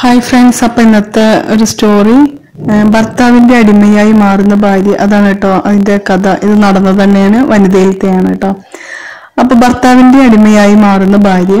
hi friends അപ്പൊ ഇന്നത്തെ ഒരു സ്റ്റോറി ഏഹ് ഭർത്താവിന്റെ അടിമയായി മാറുന്ന ഭാര്യ അതാണ് കേട്ടോ അതിന്റെ കഥ ഇത് നടന്നത് തന്നെയാണ് വനിതയിലത്തെയാണ് കേട്ടോ അപ്പൊ ഭർത്താവിന്റെ അടിമയായി മാറുന്ന ഭാര്യ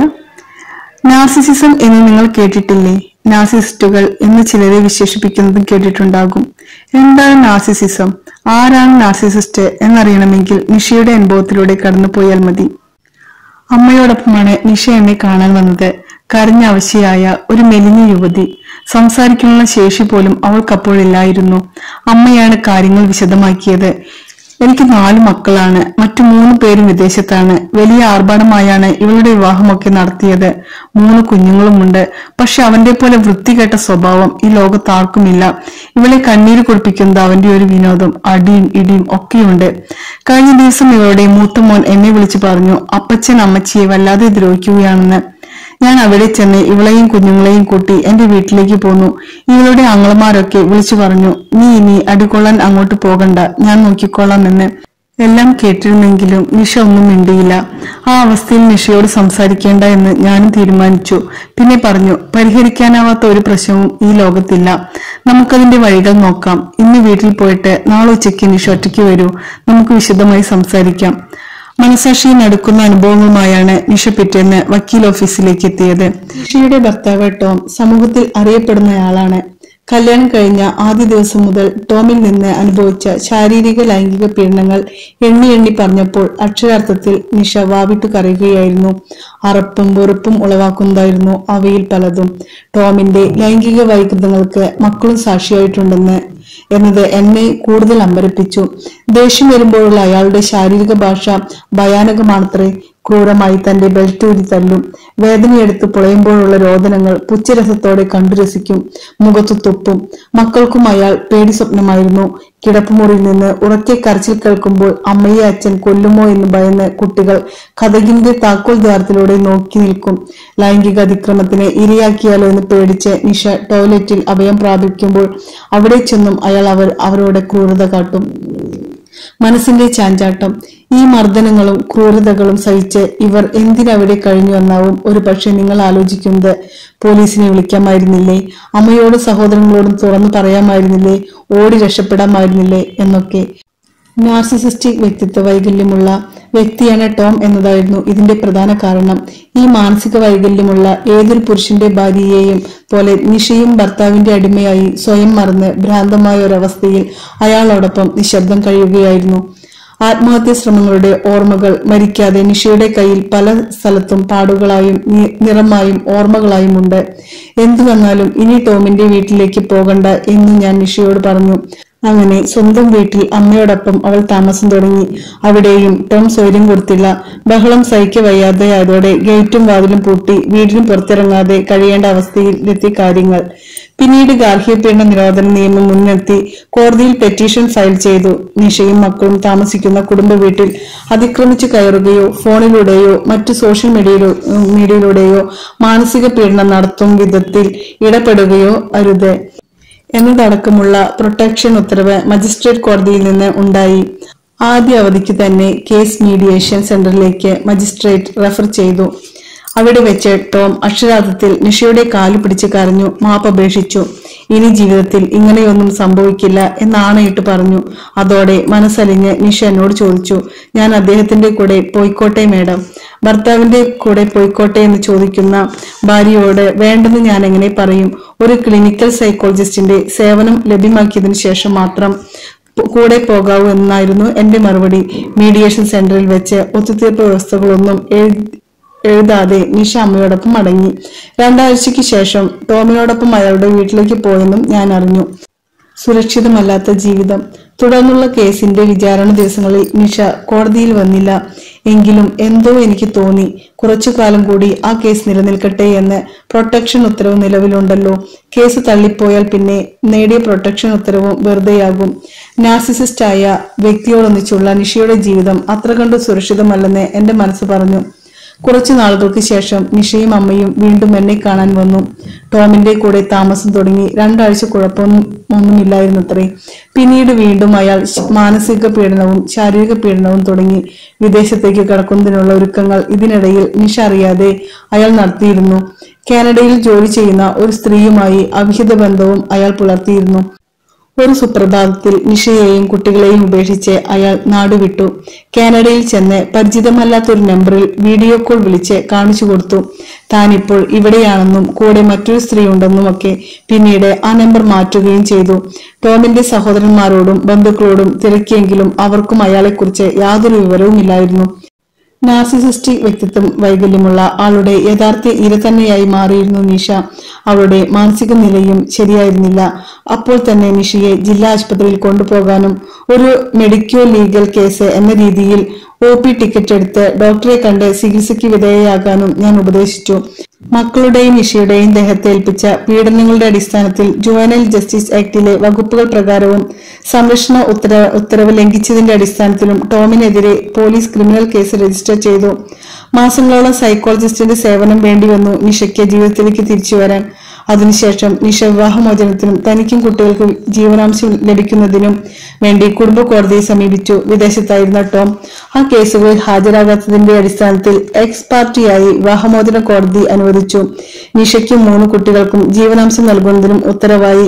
നാർസിസിസം എന്ന് നിങ്ങൾ കേട്ടിട്ടില്ലേ നാർസിസിസ്റ്റുകൾ എന്ന് ചിലരെ വിശേഷിപ്പിക്കുന്നതും കേട്ടിട്ടുണ്ടാകും എന്താണ് നാർസിസിസം ആരാണ് നാർസിസിസ്റ്റ് എന്നറിയണമെങ്കിൽ നിഷയുടെ അനുഭവത്തിലൂടെ കടന്നുപോയാൽ മതി അമ്മയോടൊപ്പമാണ് നിഷ എന്നെ കാണാൻ വന്നത് കരഞ്ഞ അവശയായ ഒരു മെലിഞ്ഞ യുവതി സംസാരിക്കാനുള്ള ശേഷി പോലും അവൾക്കപ്പോഴില്ലായിരുന്നു അമ്മയാണ് കാര്യങ്ങൾ വിശദമാക്കിയത് എനിക്ക് നാല് മക്കളാണ് മറ്റു മൂന്ന് പേരും വിദേശത്താണ് വലിയ ആർഭാടമായാണ് ഇവളുടെ വിവാഹമൊക്കെ നടത്തിയത് മൂന്ന് കുഞ്ഞുങ്ങളുമുണ്ട് പക്ഷെ അവന്റെ പോലെ വൃത്തികെട്ട സ്വഭാവം ഈ ലോകത്ത് ആർക്കുമില്ല ഇവളെ കണ്ണീര് കുടിപ്പിക്കുന്നത് അവന്റെ ഒരു വിനോദം അടിയും ഇടിയും ഒക്കെയുണ്ട് കഴിഞ്ഞ ദിവസം ഇവളുടെ മൂത്ത മോൻ എന്നെ വിളിച്ചു പറഞ്ഞു അപ്പച്ചൻ അമ്മച്ചിയെ വല്ലാതെ ദ്രോഹിക്കുകയാണെന്ന് ഞാൻ അവിടെ ചെന്ന് ഇവളെയും കുഞ്ഞുങ്ങളെയും കൂട്ടി എന്റെ വീട്ടിലേക്ക് പോന്നു ഇവളുടെ ആങ്ങളമാരൊക്കെ വിളിച്ചു പറഞ്ഞു നീ ഇനി അടികൊള്ളാൻ അങ്ങോട്ട് പോകണ്ട ഞാൻ നോക്കിക്കോളാം എന്ന് എല്ലാം കേട്ടിരുന്നെങ്കിലും നിഷ ഒന്നും മിണ്ടിയില്ല ആ അവസ്ഥയിൽ നിഷയോട് സംസാരിക്കേണ്ട എന്ന് ഞാനും തീരുമാനിച്ചു പിന്നെ പറഞ്ഞു പരിഹരിക്കാനാവാത്ത ഒരു പ്രശ്നവും ഈ ലോകത്തില്ല നമുക്കതിന്റെ വഴികൾ നോക്കാം ഇന്ന് വീട്ടിൽ പോയിട്ട് നാളെ ഉച്ചയ്ക്ക് നിഷ ഒറ്റയ്ക്ക് വരൂ നമുക്ക് വിശദമായി സംസാരിക്കാം മനസാക്ഷിയെ നടുക്കുന്ന അനുഭവങ്ങളുമായാണ് നിഷ പിറ്റേന്ന് വക്കീൽ ഓഫീസിലേക്ക് എത്തിയത് നിഷയുടെ ഭർത്താവ് ടോം സമൂഹത്തിൽ അറിയപ്പെടുന്നയാളാണ് കല്യാണം കഴിഞ്ഞ ആദ്യ ദിവസം മുതൽ ടോമിൽ നിന്ന് അനുഭവിച്ച ശാരീരിക ലൈംഗിക പീഡനങ്ങൾ എണ്ണി എണ്ണി പറഞ്ഞപ്പോൾ അക്ഷരാർത്ഥത്തിൽ നിഷ വാവിട്ടു കരയുകയായിരുന്നു അറപ്പും വെറുപ്പും ഉളവാക്കുന്നതായിരുന്നു അവയിൽ പലതും ടോമിന്റെ ലൈംഗിക വൈകൃതങ്ങൾക്ക് മക്കളും സാക്ഷിയായിട്ടുണ്ടെന്ന് എന്നത് എന്നെ കൂടുതൽ അമ്പരപ്പിച്ചു ദേഷ്യം വരുമ്പോഴുള്ള അയാളുടെ ശാരീരിക ഭാഷ ഭയാനകമാണത്രേ ക്രൂരമായി തന്റെ ബെൽറ്റ് ഊരി തല്ലും വേദനയെടുത്ത് പുളയുമ്പോഴുള്ള രോദനങ്ങൾ പുച്ഛരസത്തോടെ കണ്ടു രസിക്കും മുഖത്തു തുപ്പും മക്കൾക്കും അയാൾ പേടി സ്വപ്നമായിരുന്നു കിടപ്പുമുറിയിൽ നിന്ന് ഉറക്കെ കരച്ചിൽ കേൾക്കുമ്പോൾ അമ്മയെ അച്ഛൻ കൊല്ലുമോ എന്ന് ഭയന്ന് കുട്ടികൾ കഥകിന്റെ താക്കോൽ ദ്വാരത്തിലൂടെ നോക്കി നിൽക്കും ലൈംഗിക അതിക്രമത്തിന് ഇരയാക്കിയാലോ എന്ന് പേടിച്ച് നിഷ ടോയ്ലറ്റിൽ അഭയം പ്രാപിക്കുമ്പോൾ അവിടെ ചെന്നും അയാൾ അവർ അവരോട് ക്രൂരത കാട്ടും മനസ്സിന്റെ ചാഞ്ചാട്ടം ഈ മർദ്ദനങ്ങളും ക്രൂരതകളും സഹിച്ച് ഇവർ എന്തിനവിടെ കഴിഞ്ഞു എന്നാവും ഒരു പക്ഷെ നിങ്ങൾ ആലോചിക്കുന്നത് പോലീസിനെ വിളിക്കാമായിരുന്നില്ലേ അമ്മയോടും സഹോദരങ്ങളോടും തുറന്നു പറയാമായിരുന്നില്ലേ ഓടി രക്ഷപ്പെടാമായിരുന്നില്ലേ എന്നൊക്കെ നാർസിസിസ്റ്റിക് വ്യക്തിത്വ വൈകല്യമുള്ള വ്യക്തിയാണ് ടോം എന്നതായിരുന്നു ഇതിന്റെ പ്രധാന കാരണം ഈ മാനസിക വൈകല്യമുള്ള ഏതൊരു പുരുഷന്റെ ഭാര്യയെയും പോലെ നിഷയും ഭർത്താവിന്റെ അടിമയായി സ്വയം മറന്ന് ഭ്രാന്തമായ ഒരവസ്ഥയിൽ അയാളോടൊപ്പം നിശബ്ദം കഴിയുകയായിരുന്നു ആത്മഹത്യാ ശ്രമങ്ങളുടെ ഓർമ്മകൾ മരിക്കാതെ നിഷയുടെ കയ്യിൽ പല സ്ഥലത്തും പാടുകളായും നി- നിറമായും ഓർമ്മകളായും ഉണ്ട് എന്തു വന്നാലും ഇനി ടോമിന്റെ വീട്ടിലേക്ക് പോകണ്ട എന്ന് ഞാൻ നിഷയോട് പറഞ്ഞു അങ്ങനെ സ്വന്തം വീട്ടിൽ അമ്മയോടൊപ്പം അവൾ താമസം തുടങ്ങി അവിടെയും ടോം സ്വൈര്യം കൊടുത്തില്ല ബഹളം സഹിക്ക വയ്യാതെയായതോടെ ഗേറ്റും വാതിലും പൂട്ടി വീടിനും പുറത്തിറങ്ങാതെ കഴിയേണ്ട അവസ്ഥയിൽ എത്തി കാര്യങ്ങൾ പിന്നീട് ഗാർഹിക പീഡന നിരോധന നിയമം മുൻനിർത്തി കോടതിയിൽ പെറ്റീഷൻ ഫയൽ ചെയ്തു നിഷയും മക്കളും താമസിക്കുന്ന കുടുംബ വീട്ടിൽ അതിക്രമിച്ചു കയറുകയോ ഫോണിലൂടെയോ മറ്റു സോഷ്യൽ മീഡിയയിലോ മീഡിയയിലൂടെയോ മാനസിക പീഡനം നടത്തും വിധത്തിൽ ഇടപെടുകയോ അരുത് എന്നതടക്കമുള്ള പ്രൊട്ടക്ഷൻ ഉത്തരവ് മജിസ്ട്രേറ്റ് കോടതിയിൽ നിന്ന് ഉണ്ടായി ആദ്യ അവധിക്ക് തന്നെ കേസ് മീഡിയേഷൻ സെന്ററിലേക്ക് മജിസ്ട്രേറ്റ് റെഫർ ചെയ്തു അവിടെ വെച്ച് ടോം അക്ഷരാർത്ഥത്തിൽ നിഷയുടെ കാലു പിടിച്ച് കരഞ്ഞു മാപ്പപേക്ഷിച്ചു ഇനി ജീവിതത്തിൽ ഇങ്ങനെയൊന്നും സംഭവിക്കില്ല എന്നാണയിട്ട് പറഞ്ഞു അതോടെ മനസ്സലിഞ്ഞ് നിഷ എന്നോട് ചോദിച്ചു ഞാൻ അദ്ദേഹത്തിന്റെ കൂടെ പോയിക്കോട്ടെ മേഡം ഭർത്താവിന്റെ കൂടെ പോയിക്കോട്ടെ എന്ന് ചോദിക്കുന്ന ഭാര്യയോട് വേണ്ടെന്ന് ഞാൻ എങ്ങനെ പറയും ഒരു ക്ലിനിക്കൽ സൈക്കോളജിസ്റ്റിന്റെ സേവനം ലഭ്യമാക്കിയതിനു ശേഷം മാത്രം പോ- കൂടെ പോകാവൂ എന്നായിരുന്നു എന്റെ മറുപടി മീഡിയേഷൻ സെന്ററിൽ വെച്ച് ഒത്തുതീർപ്പ് വ്യവസ്ഥകളൊന്നും എഴുതി എഴുതാതെ നിഷ അമ്മയോടൊപ്പം മടങ്ങി രണ്ടാഴ്ചയ്ക്ക് ശേഷം ടോമിനോടൊപ്പം അയാളുടെ വീട്ടിലേക്ക് പോയെന്നും ഞാൻ അറിഞ്ഞു സുരക്ഷിതമല്ലാത്ത ജീവിതം തുടർന്നുള്ള കേസിന്റെ വിചാരണ ദിവസങ്ങളിൽ നിഷ കോടതിയിൽ വന്നില്ല എങ്കിലും എന്തോ എനിക്ക് തോന്നി കുറച്ചു കാലം കൂടി ആ കേസ് നിലനിൽക്കട്ടെ എന്ന് പ്രൊട്ടക്ഷൻ ഉത്തരവ് നിലവിലുണ്ടല്ലോ കേസ് തള്ളിപ്പോയാൽ പിന്നെ നേടിയ പ്രൊട്ടക്ഷൻ ഉത്തരവും വെറുതെയാകും നാർസിസിസ്റ്റായ വ്യക്തിയോടൊന്നിച്ചുള്ള നിഷയുടെ ജീവിതം അത്ര കണ്ട് സുരക്ഷിതമല്ലെന്ന് എന്റെ മനസ്സ് പറഞ്ഞു കുറച്ചു നാളുകൾക്ക് ശേഷം നിഷയും അമ്മയും വീണ്ടും എന്നെ കാണാൻ വന്നു ടോമിന്റെ കൂടെ താമസം തുടങ്ങി രണ്ടാഴ്ച കുഴപ്പമൊന്നുമില്ലായിരുന്നത്രേ പിന്നീട് വീണ്ടും അയാൾ ശ- മാനസിക പീഡനവും ശാരീരിക പീഡനവും തുടങ്ങി വിദേശത്തേക്ക് കടക്കുന്നതിനുള്ള ഒരുക്കങ്ങൾ ഇതിനിടയിൽ നിഷ അറിയാതെ അയാൾ നടത്തിയിരുന്നു കാനഡയിൽ ജോലി ചെയ്യുന്ന ഒരു സ്ത്രീയുമായി അവിഹിത ബന്ധവും അയാൾ പുലർത്തിയിരുന്നു ഒരു സുപ്രഭാതത്തിൽ നിഷയെയും കുട്ടികളെയും ഉപേക്ഷിച്ച് അയാൾ നാടുവിട്ടു കാനഡയിൽ ചെന്ന് പരിചിതമല്ലാത്ത ഒരു നമ്പറിൽ വീഡിയോ കോൾ വിളിച്ച് കാണിച്ചു കൊടുത്തു താനിപ്പോൾ ഇവിടെയാണെന്നും കൂടെ മറ്റൊരു സ്ത്രീ ഉണ്ടെന്നുമൊക്കെ പിന്നീട് ആ നമ്പർ മാറ്റുകയും ചെയ്തു ടോമിന്റെ സഹോദരന്മാരോടും ബന്ധുക്കളോടും തിരക്കിയെങ്കിലും അവർക്കും അയാളെക്കുറിച്ച് യാതൊരു വിവരവുമില്ലായിരുന്നു നാർസിസിസ്റ്റിക് വ്യക്തിത്വം വൈകല്യമുള്ള ആളുടെ യഥാർത്ഥ ഇര തന്നെയായി മാറിയിരുന്നു നിഷ അവളുടെ മാനസിക നിലയും ശരിയായിരുന്നില്ല അപ്പോൾ തന്നെ നിഷയെ ജില്ലാ ആശുപത്രിയിൽ കൊണ്ടുപോകാനും ഒരു മെഡിക്കോ ലീഗൽ കേസ് എന്ന രീതിയിൽ ഒ പി ടിക്കറ്റ് എടുത്ത് ഡോക്ടറെ കണ്ട് ചികിത്സയ്ക്ക് വിധേയയാകാനും ഞാൻ ഉപദേശിച്ചു മക്കളുടെയും നിഷയുടെയും ദേഹത്തെ ഏൽപ്പിച്ച പീഡനങ്ങളുടെ അടിസ്ഥാനത്തിൽ ജുവനൈൽ ജസ്റ്റിസ് ആക്ടിലെ വകുപ്പുകൾ പ്രകാരവും സംരക്ഷണ ഉത്തര ഉത്തരവ് ലംഘിച്ചതിന്റെ അടിസ്ഥാനത്തിലും ടോമിനെതിരെ പോലീസ് ക്രിമിനൽ കേസ് രജിസ്റ്റർ ചെയ്തു മാസങ്ങളോളം സൈക്കോളജിസ്റ്റിന്റെ സേവനം വേണ്ടിവന്നു നിഷയ്ക്ക് ജീവിതത്തിലേക്ക് തിരിച്ചു വരാൻ അതിനുശേഷം നിഷ വിവാഹമോചനത്തിനും തനിക്കും കുട്ടികൾക്കും ജീവനാംശം ലഭിക്കുന്നതിനും വേണ്ടി കുടുംബ കോടതിയെ സമീപിച്ചു വിദേശത്തായിരുന്ന ടോം ആ കേസുകളിൽ ഹാജരാകാത്തതിന്റെ അടിസ്ഥാനത്തിൽ എക്സ് പാർട്ടിയായി വിവാഹമോചന കോടതി അനുവദിച്ചു നിഷയ്ക്കും മൂന്ന് കുട്ടികൾക്കും ജീവനാംശം നൽകുന്നതിനും ഉത്തരവായി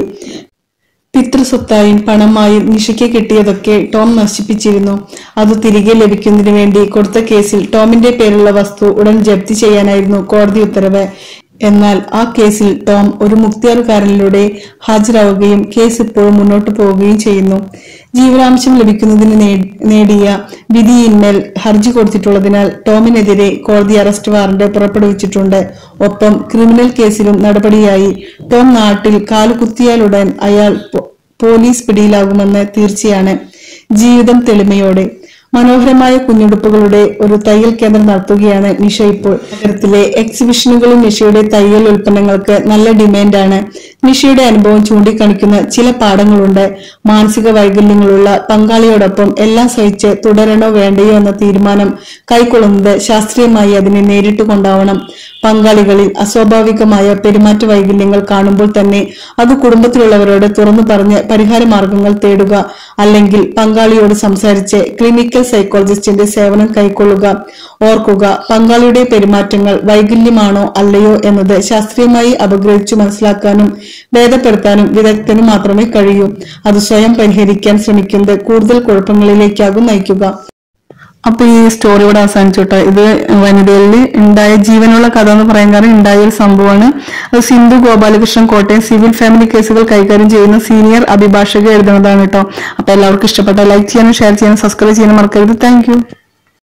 പിതൃസ്വത്തായും പണമായും നിഷയ്ക്ക് കിട്ടിയതൊക്കെ ടോം നശിപ്പിച്ചിരുന്നു അത് തിരികെ ലഭിക്കുന്നതിന് വേണ്ടി കൊടുത്ത കേസിൽ ടോമിന്റെ പേരുള്ള വസ്തു ഉടൻ ജപ്തി ചെയ്യാനായിരുന്നു കോടതി ഉത്തരവ് എന്നാൽ ആ കേസിൽ ടോം ഒരു മുക്തിയാറുകാരനിലൂടെ ഹാജരാവുകയും കേസ് ഇപ്പോഴും മുന്നോട്ട് പോവുകയും ചെയ്യുന്നു ജീവനാംശം ലഭിക്കുന്നതിന് നേ- നേടിയ വിധിയിന്മേൽ ഹർജി കൊടുത്തിട്ടുള്ളതിനാൽ ടോമിനെതിരെ കോടതി അറസ്റ്റ് വാറന്റ് പുറപ്പെടുവിച്ചിട്ടുണ്ട് ഒപ്പം ക്രിമിനൽ കേസിലും നടപടിയായി ടോം നാട്ടിൽ കാലുകുത്തിയാലുടൻ അയാൾ പോ- പോലീസ് പിടിയിലാകുമെന്ന് തീർച്ചയാണ് ജീവിതം തെളിമയോടെ മനോഹരമായ കുഞ്ഞുടുപ്പുകളുടെ ഒരു തയ്യൽ കേന്ദ്രം നടത്തുകയാണ് നിഷ ഇപ്പോൾ നഗരത്തിലെ എക്സിബിഷനുകളും നിഷയുടെ തയ്യൽ ഉൽപ്പന്നങ്ങൾക്ക് നല്ല ഡിമാൻഡാണ് നിഷയുടെ അനുഭവം ചൂണ്ടിക്കാണിക്കുന്ന ചില പാഠങ്ങളുണ്ട് മാനസിക വൈകല്യങ്ങളുള്ള പങ്കാളിയോടൊപ്പം എല്ലാം സഹിച്ച് തുടരണോ വേണ്ടയോ എന്ന തീരുമാനം കൈക്കൊള്ളുന്നത് ശാസ്ത്രീയമായി അതിനെ നേരിട്ട് കൊണ്ടാവണം പങ്കാളികളിൽ അസ്വാഭാവികമായ പെരുമാറ്റ വൈകല്യങ്ങൾ കാണുമ്പോൾ തന്നെ അത് കുടുംബത്തിലുള്ളവരോട് തുറന്നു പറഞ്ഞ് പരിഹാര മാർഗങ്ങൾ തേടുക അല്ലെങ്കിൽ പങ്കാളിയോട് സംസാരിച്ച് ക്ലിനിക്കൽ സൈക്കോളജിസ്റ്റിന്റെ സേവനം കൈക്കൊള്ളുക ഓർക്കുക പങ്കാളിയുടെ പെരുമാറ്റങ്ങൾ വൈകല്യമാണോ അല്ലയോ എന്നത് ശാസ്ത്രീയമായി അപഗ്രഹിച്ചു മനസ്സിലാക്കാനും ഭേദപ്പെടുത്താനും വിദഗ്ധന് മാത്രമേ കഴിയൂ അത് സ്വയം പരിഹരിക്കാൻ ശ്രമിക്കുന്നത് കൂടുതൽ കുഴപ്പങ്ങളിലേക്കാകും നയിക്കുക അപ്പൊ ഈ സ്റ്റോറി ഇവിടെ അവസാനിച്ചു കേട്ടോ ഇത് വനിതയിൽ ഉണ്ടായ ജീവനുള്ള കഥ എന്ന് പറയാൻ കാരണം ഉണ്ടായ ഒരു സംഭവമാണ് അത് സിന്ധു ഗോപാലകൃഷ്ണൻ കോട്ടയം സിവിൽ ഫാമിലി കേസുകൾ കൈകാര്യം ചെയ്യുന്ന സീനിയർ അഭിഭാഷക എഴുതുന്നതാണ് കേട്ടോ അപ്പൊ എല്ലാവർക്കും ഇഷ്ടപ്പെട്ട ലൈക്ക് ചെയ്യാനും ഷെയർ ചെയ്യാനും സബ്സ്ക്രൈബ് ചെയ്യാനും മറക്കരുത് താങ്ക്